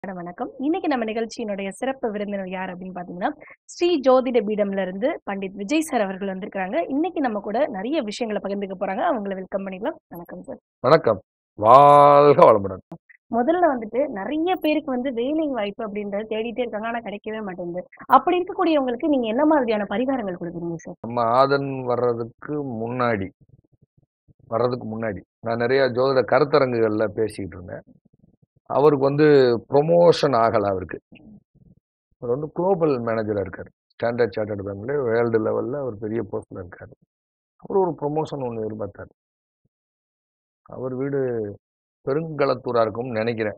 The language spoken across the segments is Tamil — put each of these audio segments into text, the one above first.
மேடம் வணக்கம் இன்னைக்கு நம்ம நிகழ்ச்சியினுடைய சிறப்பு விருந்தினர் யார் அப்படின்னு பாத்தீங்கன்னா ஸ்ரீ ஜோதிட பீடம்ல இருந்து பண்டிட் விஜய் சார் அவர்கள் வந்திருக்காங்க இன்னைக்கு நம்ம கூட நிறைய விஷயங்களை பகிர்ந்துக்க போறாங்க அவங்கள வெல்கம் பண்ணிக்கலாம் வணக்கம் சார் வணக்கம் வாழ்க வளமுடன் முதல்ல வந்துட்டு நிறைய பேருக்கு வந்து வேலை வாய்ப்பு அப்படின்றது தேடிட்டே இருக்காங்க ஆனா கிடைக்கவே மாட்டேங்குது அப்படி இருக்கக்கூடியவங்களுக்கு நீங்க என்ன மாதிரியான பரிகாரங்கள் கொடுக்குறீங்க சார் நம்ம ஆதன் வர்றதுக்கு முன்னாடி வர்றதுக்கு முன்னாடி நான் நிறைய ஜோதிட கருத்தரங்குகள்ல பேசிக்கிட்டு இருந்தேன் அவருக்கு வந்து ப்ரொமோஷன் ஆகலை அவருக்கு அவர் வந்து குளோபல் மேனேஜராக இருக்கார் ஸ்டாண்டர்ட் சார்ட்டர்ட் பேங்க்ல வேர்ல்டு லெவலில் ஒரு பெரிய போஸ்டில் இருக்கார் அவர் ஒரு ப்ரொமோஷன் ஒன்று எதிர்பார்த்தார் அவர் வீடு பெருங்களத்தூராக இருக்கும்னு நினைக்கிறேன்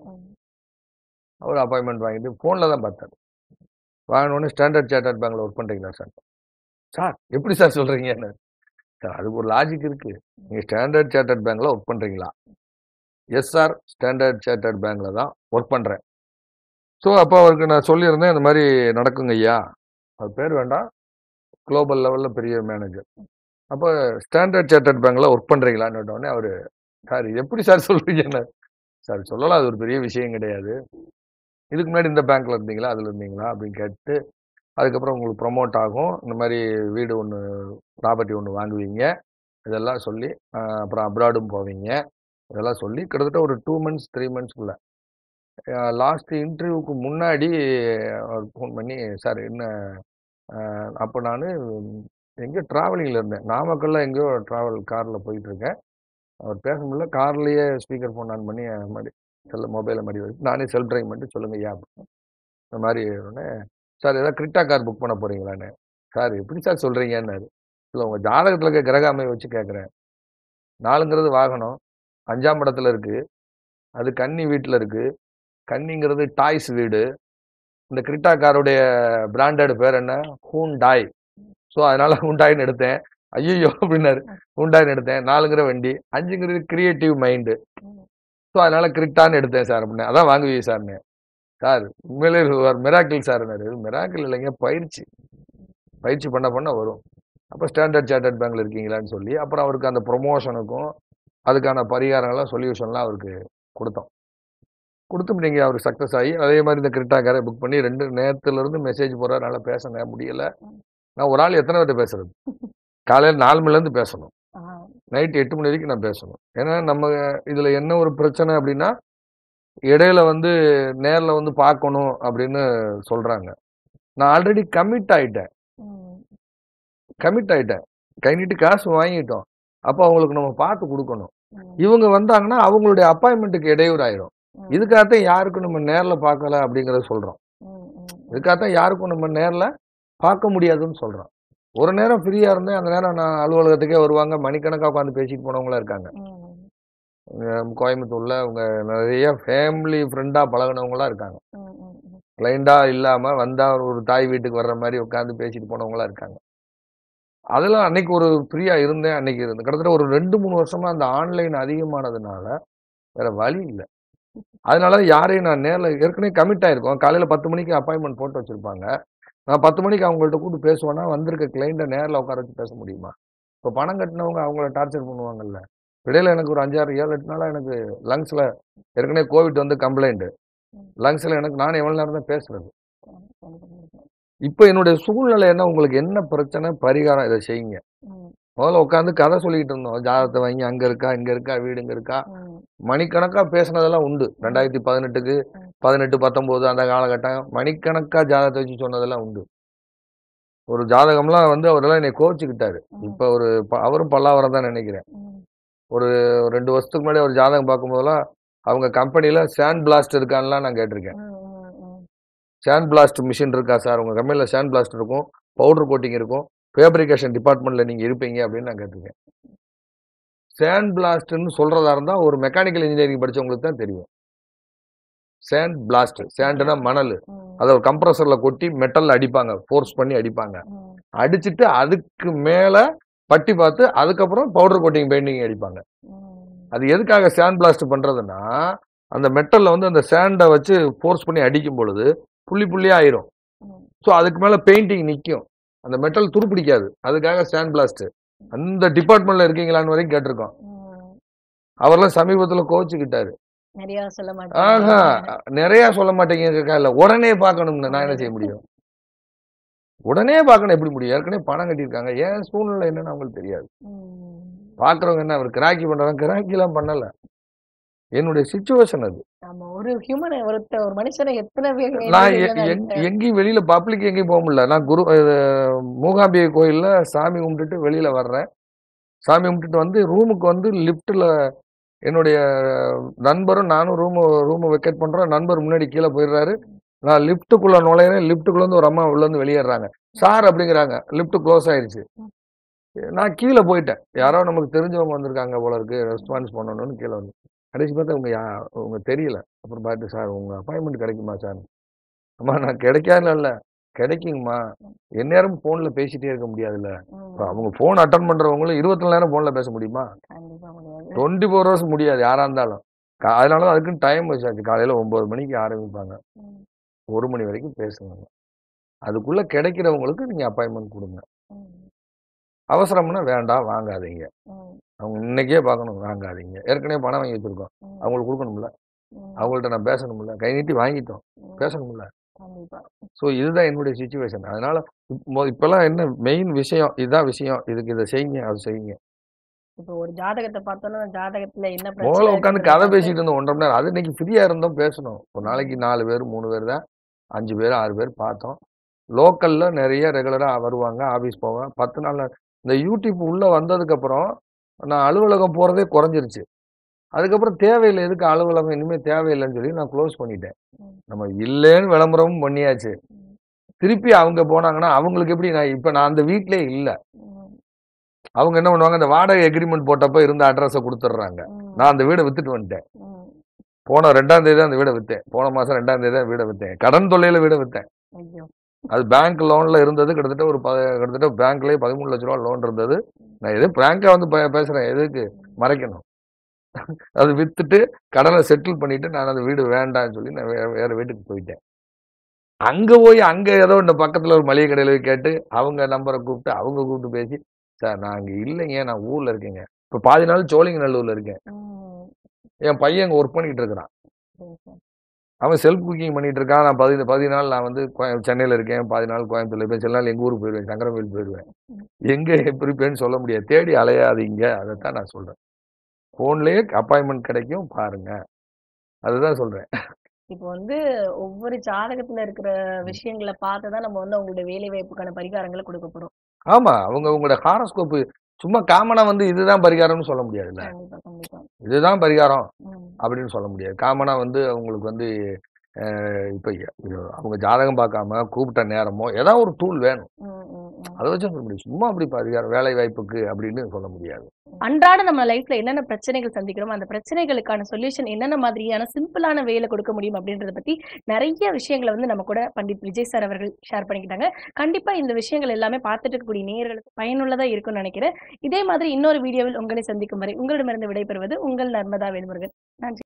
அவர் அப்பாயின்மெண்ட் வாங்கிட்டு ஃபோனில் தான் பார்த்தார் வாங்கினோடனே ஸ்டாண்டர்ட் சார்ட்டர்ட் பேங்க்ல ஒர்க் பண்ணுறீங்களா சார் சார் எப்படி சார் சொல்கிறீங்கன்னு சார் அதுக்கு ஒரு லாஜிக் இருக்குது நீங்கள் ஸ்டாண்டர்ட் சார்ட்டர்ட் பேங்க்ல ஒர்க் பண்ணுறீங்களா எஸ் சார் ஸ்டாண்டர்ட் சார்ட்டர்ட் பேங்க்ல தான் ஒர்க் பண்ணுறேன் ஸோ அப்போ அவருக்கு நான் சொல்லியிருந்தேன் இந்த மாதிரி நடக்குங்க ஐயா அவர் பேர் வேண்டாம் குளோபல் லெவலில் பெரிய மேனேஜர் அப்போ ஸ்டாண்டர்ட் சார்ட்டர்ட் பேங்க்ல ஒர்க் பண்ணுறீங்களான்னு உடனே அவர் சார் இது எப்படி சார் சொல்கிறீங்கன்னு சார் சொல்லலாம் அது ஒரு பெரிய விஷயம் கிடையாது இதுக்கு முன்னாடி இந்த பேங்க்ல இருந்தீங்களா அதில் இருந்தீங்களா அப்படின்னு கேட்டு அதுக்கப்புறம் உங்களுக்கு ப்ரொமோட் ஆகும் இந்த மாதிரி வீடு ஒன்று ப்ராப்பர்ட்டி ஒன்று வாங்குவீங்க இதெல்லாம் சொல்லி ஆஹ் அப்புறம் அப்ராடும் போவீங்க இதெல்லாம் சொல்லி கிட்டத்தட்ட ஒரு டூ மந்த்ஸ் த்ரீ மந்த்ஸ்க்குள்ள லாஸ்ட் இன்டர்வியூக்கு முன்னாடி அவர் ஃபோன் பண்ணி சார் என்ன அப்போ நான் எங்கேயோ ட்ராவலிங்கில் இருந்தேன் நாமக்கல்ல எங்கேயோ ட்ராவல் காரில் போயிட்டு இருக்கேன் அவர் பேச முடியல கார்லேயே ஸ்பீக்கர் ஃபோன் ஆன் பண்ணி மாதிரி செல்ல மொபைலை மாதிரி வச்சு நானே செல்ஃப் ட்ரைவ் பண்ணிட்டு சொல்லுங்க ஐயா அப்படின்னு. இந்த மாதிரி உடனே சார் ஏதாவது கிரிட்டா கார் புக் பண்ண போறீங்களான்னு சார் எப்படி சார் சொல்றீங்கன்னாரு இல்லை உங்கள் ஜாதகத்தில் இருக்க கிரக அமையை வச்சு கேட்குறேன் நாலுங்கிறது வாகனம் அஞ்சாம் இடத்துல இருக்கு அது கன்னி வீட்டில் இருக்கு கன்னிங்கிறது டாய்ஸ் வீடு இந்த கிரிட்டா காருடைய பிராண்டட் பேர் என்ன ஹூண்டாய் ஸோ அதனால ஹூண்டாய்னு எடுத்தேன் ஐயோ அப்படின்னாரு ஹூண்டாய்னு எடுத்தேன் நாலுங்கிற வண்டி அஞ்சுங்கிறது கிரியேட்டிவ் மைண்டு ஸோ அதனால கிரிட்டான்னு எடுத்தேன் சார் அப்படின்னு அதான் வாங்குவீங்க சார்னு சார் உண்மையிலே ஒரு மிராக்கிள் சார்னாரு மிராக்கிள் இல்லைங்க பயிற்சி பயிற்சி பண்ண பண்ண வரும் அப்போ ஸ்டாண்டர்ட் சார்ட்டர்ட் பேங்க்ல இருக்கீங்களான்னு சொல்லி அப்புறம் அவருக்கு அந்த ப்ரொமோஷனுக்கும் அதுக்கான பரிகாரங்கள்லாம் சொல்யூஷன்லாம் அவருக்கு கொடுத்தோம் கொடுத்து நீங்கள் அவருக்கு சக்ஸஸ் ஆகி அதே மாதிரி இந்த கிரிட்டா காரை புக் பண்ணி ரெண்டு நேரத்துல இருந்து மெசேஜ் போகிறார் நல்லா பேச முடியல நான் ஒரு ஆள் எத்தனை பேர்ட்ட பேசுறது காலையில் நாலு மணிலேருந்து பேசணும் ஆஹ் நைட் எட்டு மணி வரைக்கும் நான் பேசணும் ஏன்னா நம்ம இதுல என்ன ஒரு பிரச்சனை அப்படின்னா இடையில வந்து நேர்ல வந்து பார்க்கணும் அப்படின்னு சொல்றாங்க நான் ஆல்ரெடி கமிட் ஆயிட்டேன் உம் கமிட் ஆயிட்டேன் கை நீட்டி காசு வாங்கிட்டோம் அப்போ அவங்களுக்கு நம்ம பார்த்து கொடுக்கணும் உம் இவங்க வந்தாங்கன்னா அவங்களுடைய அப்பாயின்மெண்ட்டுக்கு இடையூறு ஆயிரும் உம் இதுக்காகத்தான் யாருக்கும் நம்ம நேர்ல பார்க்கல அப்படிங்கறத சொல்றோம் உம் உம் இதுக்காகத்தான் யாருக்கும் நம்ம நேர்ல பார்க்க முடியாதுன்னு சொல்றோம் ஒரு நேரம் ஃப்ரீயா இருந்தேன் அந்த நேரம் நான் அலுவலகத்துக்கே வருவாங்க மணிக்கணக்கா உட்காந்து பேசிட்டு போனவங்களா இருக்காங்க உம் அஹ் கோயம்புத்தூர்ல அவங்க நிறைய ஃபேமிலி ஃப்ரெண்டா பழகுனவங்களா இருக்காங்க உம் உம் உம் கிளைண்டா இல்லாம வந்தா ஒரு தாய் வீட்டுக்கு வர்ற மாதிரி உட்காந்து பேசிட்டு போனவங்களா இருக்காங்க அதெல்லாம் அன்னைக்கு ஒரு ஃப்ரீயா இருந்தேன் அன்னைக்கு இருந்தேன் கிட்டத்தட்ட ஒரு ரெண்டு மூணு வருஷமா அந்த ஆன்லைன் அதிகமானதுனால வேற வழி இல்லை அதனால யாரையும் நான் நேர்ல ஏற்கனவே கமிட் ஆயிருக்கோம் காலையில பத்து மணிக்கு அப்பாயின்மெண்ட் போட்டு வச்சிருப்பாங்க நான் பத்து மணிக்கு அவங்கள்ட்ட கூப்பிட்டு பேசுவேன்னா வந்திருக்க கிளைண்ட்டை நேர்ல உட்கார வச்சு பேச முடியுமா இப்போ பணம் கட்டினவங்க அவங்கள டார்ச்சர் பண்ணுவாங்கல்ல இடையில எனக்கு ஒரு அஞ்சாறு ஏழு எட்டு நாளா எனக்கு லங்ஸ்ல ஏற்கனவே கோவிட் வந்து கம்ப்ளைண்ட் லங்ஸ்ல எனக்கு நான் எவ்வளவு நேரம் தான் பேசுறது இப்போ என்னுடைய சூழ்நிலை என்ன உங்களுக்கு என்ன பிரச்சனை பரிகாரம் இதை செய்யுங்க உம் முதல்ல உட்காந்து கதை சொல்லிட்டு இருந்தோம் ஜாதகத்தை வாங்கி அங்க இருக்கா இங்க இருக்கா வீடு இங்க இருக்கா உம் மணிக்கணக்கா பேசுனதெல்லாம் உண்டு ரெண்டாயிரத்தி பதினெட்டுக்கு பதினெட்டு பத்தொன்பது அந்த காலகட்டம் மணிக்கணக்கா ஜாதகத்தை வச்சு சொன்னதெல்லாம் உண்டு ஒரு ஜாதகம்லாம் வந்து அவரெல்லாம் என்னை கோச்சுக்கிட்டாரு இப்போ ஒரு ப- அவரும் பல்லாவரம் தான் நினைக்கிறேன் உம் ஒரு ரெண்டு வருஷத்துக்கு முன்னாடி ஒரு ஜாதகம் பார்க்கும்போதெல்லாம் அவங்க கம்பெனில சாண்ட் பிளாஸ்ட் இருக்கான்லாம் நான் கேட்டிருக்கேன் உம் உம் உம் சாண்ட் பிளாஸ்ட் மிஷின் இருக்கா சார் உங்க கம்பெனில சாண்ட் பிளாஸ்ட் இருக்கும் பவுடர் கோட்டிங் இருக்கும் ஃபேப்ரிகேஷன் டிபார்ட்மெண்ட்ல நீங்க இருப்பீங்க அப்படின்னு நான் கேட்டிருக்கேன் சாண்ட் பிளாஸ்ட்னு சொல்றதா இருந்தா ஒரு மெக்கானிக்கல் இன்ஜினியரிங் படிச்சவங்களுக்கு தான் தெரியும் சாண்ட் பிளாஸ்ட் சாண்ட்னா மணல் உம் அதை ஒரு கம்ப்ரஸர்ல கொட்டி மெட்டல்ல அடிப்பாங்க ஃபோர்ஸ் பண்ணி அடிப்பாங்க உம் அடிச்சிட்டு அதுக்கு மேல பட்டி பார்த்து அதுக்கப்புறம் பவுடர் கோட்டிங் பெயிண்டிங் அடிப்பாங்க உம் அது எதுக்காக சாண்ட் பிளாஸ்ட் பண்றதுன்னா அந்த மெட்டல்ல வந்து அந்த சாண்டை வச்சு ஃபோர்ஸ் பண்ணி அடிக்கும் பொழுது புள்ளி புள்ளியா ஆயிரும் உம் ஸோ அதுக்கு மேல பெயிண்டிங் நிற்கும் அந்த மெட்டல் துருப்பிடிக்காது அதுக்காக சாண்ட் பிளாஸ்ட் அந்த டிபார்ட்மெண்ட்ல இருக்கீங்களான்னு வரைக்கும் கேட்டிருக்கோம் உம் அவர்லாம் சமீபத்துல கோச்சுக்கிட்டாரு நிறைய சொல்ல ஆஹா மாட்டேங்க நிறைய சொல்ல மாட்டேங்க இல்ல உடனே பார்க்கணும்னு நான் என்ன செய்ய முடியும் உடனே பார்க்கணும் எப்படி முடியும் ஏற்கனவே பணம் கட்டியிருக்காங்க ஏன் சூழ்நிலை என்னன்னு அவங்களுக்கு தெரியாது பாக்குறவங்க என்ன அவர் கிராக்கி பண்றவங்க கிராக்கி எல்லாம் பண்ணல என்னுடைய சுச்சுவேஷன் அது ஆமா ஒரு ஹியூமன் ஒருத்த ஒரு மனுஷனை எத்தனை பேர் மேல நான் வெளியில எ- தான் எங்- இருக்காரு. எங்கேயும் வெளியில பப்ளிக் எங்கேயும் போக முடியல நான் குரு இது, மூகாம்பிகை கோயில்ல சாமி கும்பிட்டுட்டு வெளியில வர்றேன் சாமி கும்பிட்டுட்டு வந்து ரூமுக்கு வந்து லிஃப்ட்ல என்னுடைய நண்பரும் நானும் ரூம் ரூம் வெக்கேட் பண்றோம் நண்பர் முன்னாடி கீழே போயிடுறாரு நான் லிஃப்ட்டுக்குள்ள நுழையிறேன் லிஃப்ட்டுக்குள்ள இருந்து ஒரு அம்மா உள்ள இருந்து வெளியேறாங்க சார் அப்படிங்கிறாங்க லிஃப்ட் க்ளோஸ் ஆயிருச்சு நான் கீழே போயிட்டேன் யாரோ நமக்கு தெரிஞ்சவங்க வந்திருக்காங்க போல இருக்கு ரெஸ்பான்ஸ் பண்ணணும்னு கீழே வந்து கடைசி பார்த்தா உங்க யா உங்க தெரியல அப்புறம் பார்த்து சார் உங்க அப்பாயின்மெண்ட் கிடைக்குமா சார் அம்மா நான் கிடைக்காதுல இல்ல கிடைக்குங்கம்மா எந்நேரம் போன்ல பேசிட்டே இருக்க முடியாதுல்ல ம், இப்ப அவங்க போன் அட்டன் பண்றவங்களும் இருபத்தி நாலு நேரம் போன்ல பேச முடியுமா கண்டிப்பா முடியாது டுவெண்ட்டி ஃபோர் ஹவர்ஸ் முடியாது யாரா இருந்தாலும் கா- அதனாலதான் அதுக்குன்னு டைம் வச்சாச்சு காலையில ஒன்பது மணிக்கு ஆரம்பிப்பாங்க ம், ஒரு மணி வரைக்கும் பேசுவாங்க அதுக்குள்ள கிடைக்கிறவங்களுக்கு நீங்க அப்பாயின்மெண்ட் கொடுங்க ம், அவசரம்னா வேண்டாம் வாங்காதீங்க ம், அவங்க இன்னைக்கே பார்க்கணும் வாங்காதீங்க ஏற்கனவே பணம் வாங்கி வச்சிருக்கோம் ம், அவங்களுக்கு கொடுக்கணும்ல ம், அவங்கள்ட்ட நான் பேசணும்ல கை நீட்டி வாங்கிட்டோம் ம், பேசணும்ல கண்டிப்பா ஸோ இதுதான் என்னுடைய சுச்சுவேஷன் அதனால இப்போ இப்பெல்லாம் என்ன மெயின் விஷயம் இதுதான் விஷயம் இதுக்கு இதை செய்யுங்க அது செய்யுங்க இப்போ ஒரு ஜாதகத்தை பார்த்தோம்னா அந்த ஜாதகத்துல என்ன முதல்ல பிரச்சனை உட்காந்து இருக்குன்றத கதை பார்த்து- பேசிட்டு இருந்தோம் ஒன்றரை மணி நேரம் அது இன்னைக்கு ஃப்ரீயா இருந்தோம் பேசணும் ஒரு நாளைக்கு நாலு பேர் மூணு பேர் தான் அஞ்சு பேர் ஆறு பேர் பார்த்தோம் லோக்கல்ல நிறைய ரெகுலரா வருவாங்க ஆபீஸ் போவேன் பத்து நாள் இந்த யூடியூப் உள்ள வந்ததுக்கு அப்புறம் நான் அலுவலகம் போறதே குறைஞ்சிருச்சு அதுக்கப்புறம் தேவையில்லை எதுக்கு அலுவலகம் இனிமே தேவையில்லைன்னு சொல்லி நான் க்ளோஸ் பண்ணிட்டேன் ம். நம்ம இல்லைன்னு விளம்பரமும் பண்ணியாச்சு ம், திருப்பி அவங்க போனாங்கன்னா அவங்களுக்கு எப்படி நான் இப்ப நான் அந்த வீட்லயே இல்ல ம், அவங்க என்ன பண்ணுவாங்க அந்த வாடகை எக்ரிமெண்ட் போட்டப்ப இருந்த அட்ரஸை கொடுத்துட்றாங்க ம், நான் அந்த வீடை வித்துட்டு வந்துட்டேன் ம். போன ரெண்டாம் தேதி தான் அந்த வீடை வித்தேன் போன மாசம் ரெண்டாம் தேதி தான் வீடை வித்தேன் கடன் தொல்லையில வீடை வித்தேன் ஐயோ அது பேங்க் லோன்ல இருந்தது கிட்டத்தட்ட ஒரு ப- கிட்டத்தட்ட பேங்க்லயே பதிமூணு லட்ச ரூபா லோன் இருந்தது நான் எது பேங்கா வந்து பே- பேசுறேன் எதுக்கு மறைக்கணும் அது வித்துட்டு கடனை செட்டில் பண்ணிட்டு நான் அந்த வீடு வேண்டாம்னு சொல்லி நான் வே- வேற வீட்டுக்கு போயிட்டேன் அங்க போய் அங்க ஏதோ இந்த பக்கத்துல ஒரு மளிகை கடையில போய் கேட்டு அவங்க நம்பரை கூப்பிட்டு அவங்க கூப்பிட்டு பேசி சார் நான் அங்க இல்லைங்க நான் ஊர்ல இருக்கேங்க இப்ப பாதி நாள் சோழிங்கநல்லூர்ல இருக்கேன் ம், என் பையன் அங்க ஒர்க் பண்ணிட்டு இருக்கிறான் சரி, சரி. அவன் செல்ஃப் குக்கிங் பண்ணிட்டு இருக்கான் நான் பதி பதி நாள் நான் வந்து கோய- சென்னையில இருக்கேன் பாதி நாள் கோயம்புத்தூர்ல இருப்பேன் சில நாள் எங்க ஊருக்கு போயிடுவேன் சங்கரவேல் போயிடுவேன் எங்க எப்படி இருப்பேன்னு சொல்ல முடியாது தேடி அலையாதீங்க அதைத்தான் நான் சொல்றேன் போன்லயே அப்பாயின்மெண்ட் கிடைக்கும் பாருங்க அதுதான் சொல்றேன் இப்போ வந்து ஒவ்வொரு ஜாதகத்துல இருக்கிற விஷயங்களை பார்த்து தான் நம்ம வந்து அவங்களுடைய வேலை வாய்ப்புக்கான பரிகாரங்களை கொடுக்க போறோம் ஆமா அவங்க உங்களோட ஹாரோஸ்கோப் சும்மா காமனா வந்து இதுதான் பரிகாரம்னு சொல்ல முடியாதுல்ல கண்டிப்பா கண்டிப்பா இதுதான் பரிகாரம் ம், அப்படின்னு சொல்ல முடியாது காமனா வந்து அவங்களுக்கு வந்து அஹ், இப்ப இது அவங்க ஜாதகம் பார்க்காம கூப்பிட்ட நேரமோ ஏதாவது ஒரு டூல் வேணும் ம், ம், ம். அதை வச்சு சொல்ல முடியும் சும்மா அப்படி பரிகாரம் வேலை வாய்ப்புக்கு அப்படின்னு சொல்ல முடியாது அன்றாட நம்ம லைஃப்ல என்னென்ன பிரச்சனைகள் சந்திக்கிறோம் அந்த பிரச்சனைகளுக்கான சொல்யூஷன் என்னென்ன மாதிரியான சிம்பிளான வேலை கொடுக்க முடியும் அப்படின்றத பத்தி நிறைய விஷயங்களை வந்து நம்ம கூட பண்டிட் விஜய் சார் அவர்கள் ஷேர் பண்ணிக்கிட்டாங்க கண்டிப்பா இந்த விஷயங்கள் எல்லாமே பார்த்துட்டு இருக்கக்கூடிய நேயர்களுக்கு பயனுள்ளதா இருக்கும்னு நினைக்கிறேன் இதே மாதிரி இன்னொரு வீடியோவில் உங்களை சந்திக்கும் வரை உங்களிடமிருந்து விடைபெறுவது உங்கள் நர்மதா வேல்முருகன் நன்றி